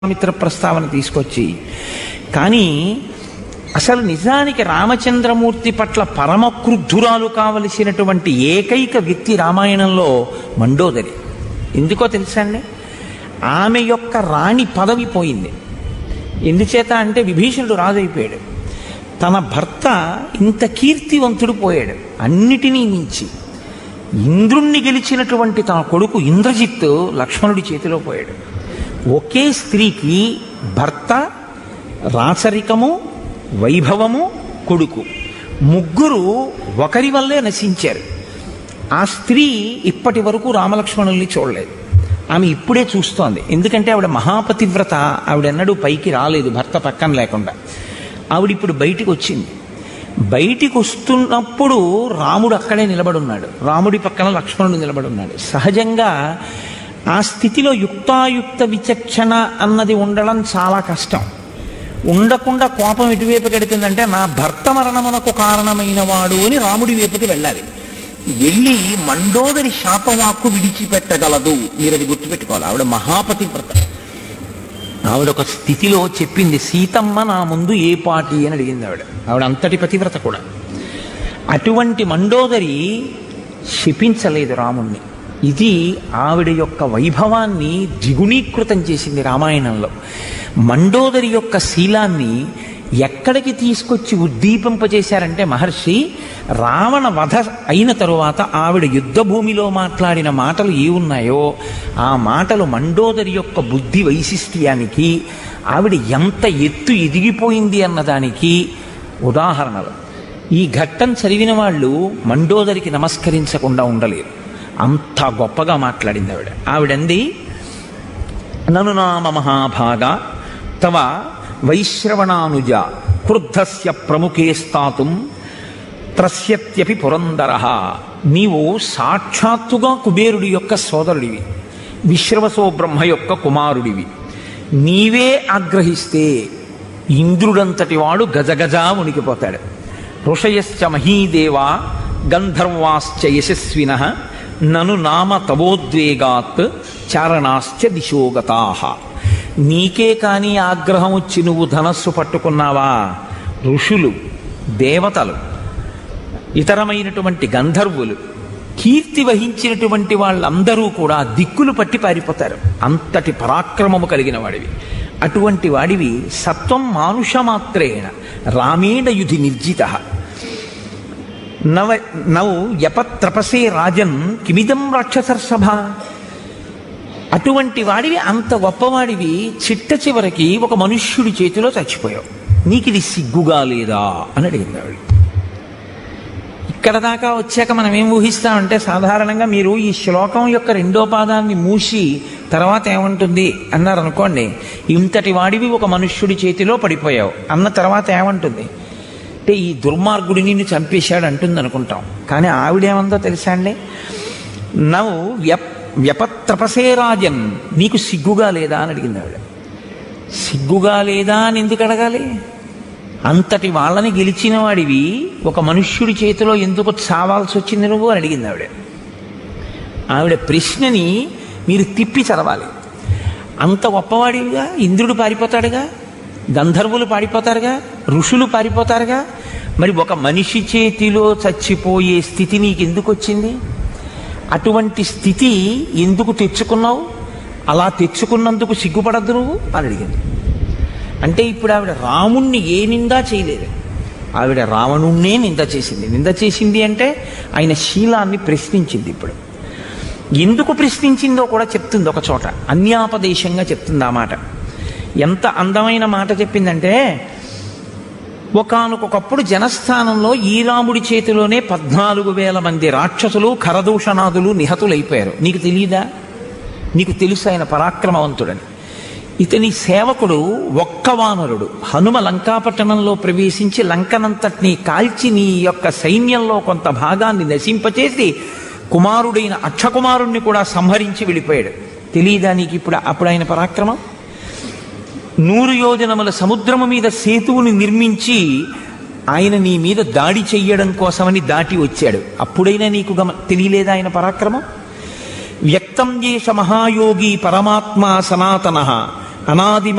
మిత్ర ప్రస్తావన తీసుకొచ్చి కానీ అసలు నిజానికి రామచంద్రమూర్తి పట్ల పరమ క్రుద్ధురాలు కావలసినటువంటి ఏకైక వ్యక్తి రామాయణంలో మండోదరి ఎందుకో తెలుసా అండి ఆమె యొక్క రాణి పదవి పోయింది ఎందుచేత అంటే విభీషణుడు రాజైపోయాడు తన భర్త ఇంత కీర్తివంతుడు పోయాడు అన్నిటినీ మించి ఇంద్రుణ్ణి గెలిచినటువంటి తన కొడుకు ఇంద్రజిత్ లక్ష్మణుడి చేతిలో పోయాడు ఒకే స్త్రీకి భర్త రాచరికము వైభవము కొడుకు ముగ్గురు ఒకరి వల్లే నశించారు ఆ స్త్రీ ఇప్పటి వరకు రామలక్ష్మణుల్ని చూడలేదు ఆమె ఇప్పుడే చూస్తోంది ఎందుకంటే ఆవిడ మహాపతివ్రత ఆవిడెన్నడూ పైకి రాలేదు భర్త పక్కన లేకుండా ఆవిడ ఇప్పుడు బయటికి వచ్చింది బయటికి వస్తున్నప్పుడు రాముడు అక్కడే నిలబడున్నాడు రాముడి పక్కన లక్ష్మణుడు నిలబడున్నాడు సహజంగా ఆ స్థితిలో యుక్తాయుక్త విచక్షణ అన్నది ఉండడం చాలా కష్టం ఉండకుండా కోపం ఎటువైపు గడిపిందంటే నా భర్త మరణమునకు కారణమైన వాడు అని రాముడి వైపుకి వెళ్ళాలి వెళ్ళి మండోదరి శాపవాక్కు విడిచిపెట్టగలదు మీరు అది గుర్తుపెట్టుకోవాలి ఆవిడ మహాపతివ్రత ఆవిడ ఒక స్థితిలో చెప్పింది సీతమ్మ నా ముందు ఏ పాటి అని అడిగింది ఆవిడ ఆవిడ అంతటి పతివ్రత కూడా అటువంటి మండోదరి శపించలేదు రాముణ్ణి ఇది ఆవిడ యొక్క వైభవాన్ని ద్విగుణీకృతం చేసింది రామాయణంలో మండోదరి యొక్క శీలాన్ని ఎక్కడికి తీసుకొచ్చి ఉద్దీపింపజేశారంటే మహర్షి రావణ వధ అయిన తరువాత ఆవిడ యుద్ధ భూమిలో మాట్లాడిన మాటలు ఏ ఉన్నాయో ఆ మాటలు మండోదరి యొక్క బుద్ధి వైశిష్ట్యానికి ఆవిడ ఎంత ఎత్తు ఎదిగిపోయింది అన్నదానికి ఉదాహరణలు ఈ ఘట్టం చదివిన వాళ్ళు మండోదరికి నమస్కరించకుండా ఉండలేరు అంత గొప్పగా మాట్లాడింది ఆవిడ ఆవిడంది నను నామ మహాభాగ తవ వైశ్రవణానుజ క్రుద్ధస్య ప్రముఖే స్థాతుం త్రస్యత్యపి పురందర నీవు సాక్షాత్తుగా కుబేరుడి యొక్క సోదరుడివి విశ్రవసో బ్రహ్మ యొక్క కుమారుడివి నీవే ఆగ్రహిస్తే ఇంద్రుడంతటి వాడు గజగజ ఉనికిపోతాడు ఋషయశ్చ మహీదేవా గంధర్వాశ్చ యశస్విన నను నామ తవోద్వేగాత్ చారణాశ్చ దిశోగతా నీకే కానీ ఆగ్రహం వచ్చి నువ్వు ధనస్సు పట్టుకున్నావా ఋషులు దేవతలు ఇతరమైనటువంటి గంధర్వులు కీర్తి వహించినటువంటి వాళ్ళందరూ కూడా దిక్కులు పట్టి పారిపోతారు అంతటి పరాక్రమము కలిగిన వాడివి అటువంటి వాడివి సత్వం మానుషమాత్రేణ రామేణ యుధి నిర్జిత నవ నౌ యపత్రపసే రాజన్ కిమిదం రాక్షసర్షభ అటువంటి వాడివి అంత గొప్పవాడివి చిట్ట చివరికి ఒక మనుష్యుడి చేతిలో చచ్చిపోయావు నీకు ఇది సిగ్గుగా లేదా అని అడిగింది ఆవిడ ఇక్కడ దాకా వచ్చాక మనం ఏం ఊహిస్తామంటే సాధారణంగా మీరు ఈ శ్లోకం యొక్క రెండో పాదాన్ని మూసి తర్వాత ఏమంటుంది అన్నారు అనుకోండి ఇంతటి వాడివి ఒక మనుష్యుడి చేతిలో పడిపోయావు అన్న తర్వాత ఏమంటుంది అంటే ఈ దుర్మార్గుడిని నిన్ను చంపేశాడు అంటుంది అనుకుంటాం కానీ ఆవిడేమందో తెలుసా అండి నవ్వు వ్యప్ వ్యపత్రపసే రాజన్ నీకు సిగ్గుగా లేదా అని అడిగింది ఆవిడ సిగ్గుగా లేదా అని ఎందుకు అడగాలి అంతటి వాళ్ళని గెలిచిన వాడివి ఒక మనుష్యుడి చేతిలో ఎందుకు చావాల్సి వచ్చింది నువ్వు అని అడిగింది ఆవిడ ఆవిడ ప్రశ్నని మీరు తిప్పి చదవాలి అంత గొప్పవాడివిగా ఇంద్రుడు పారిపోతాడుగా గంధర్వులు పారిపోతారుగా ఋషులు పారిపోతారుగా మరి ఒక మనిషి చేతిలో చచ్చిపోయే స్థితి నీకు ఎందుకు వచ్చింది అటువంటి స్థితి ఎందుకు తెచ్చుకున్నావు అలా తెచ్చుకున్నందుకు సిగ్గుపడద్దు నువ్వు అని అడిగింది అంటే ఇప్పుడు ఆవిడ రాముణ్ణి ఏ నిందా చేయలేదు ఆవిడ రావణుణ్ణే నింద చేసింది నింద చేసింది అంటే ఆయన శీలాన్ని ప్రశ్నించింది ఇప్పుడు ఎందుకు ప్రశ్నించిందో కూడా చెప్తుంది ఒక చోట అన్యాపదేశంగా చెప్తుంది ఆ మాట ఎంత అందమైన మాట చెప్పిందంటే ఒకనకొకప్పుడు జనస్థానంలో ఈ రాముడి చేతిలోనే పద్నాలుగు వేల మంది రాక్షసులు ఖరదూషణాదులు నిహతులైపోయారు నీకు తెలియదా నీకు తెలుసు ఆయన పరాక్రమవంతుడని ఇతని సేవకుడు ఒక్క వానరుడు హనుమ లంకాపట్టణంలో ప్రవేశించి లంకనంతటినీ కాల్చి నీ యొక్క సైన్యంలో కొంత భాగాన్ని నశింపచేసి కుమారుడైన అక్షకుమారుణ్ణి కూడా సంహరించి వెళ్ళిపోయాడు తెలియదా నీకు ఇప్పుడు అప్పుడు ఆయన పరాక్రమం నూరు యోజనముల సముద్రము మీద సేతువుని నిర్మించి ఆయన నీ మీద దాడి చెయ్యడం కోసమని దాటి వచ్చాడు అప్పుడైనా నీకు గమ తెలియలేదా ఆయన పరాక్రమం వ్యక్తం చేష మహాయోగి పరమాత్మ సనాతన అనాది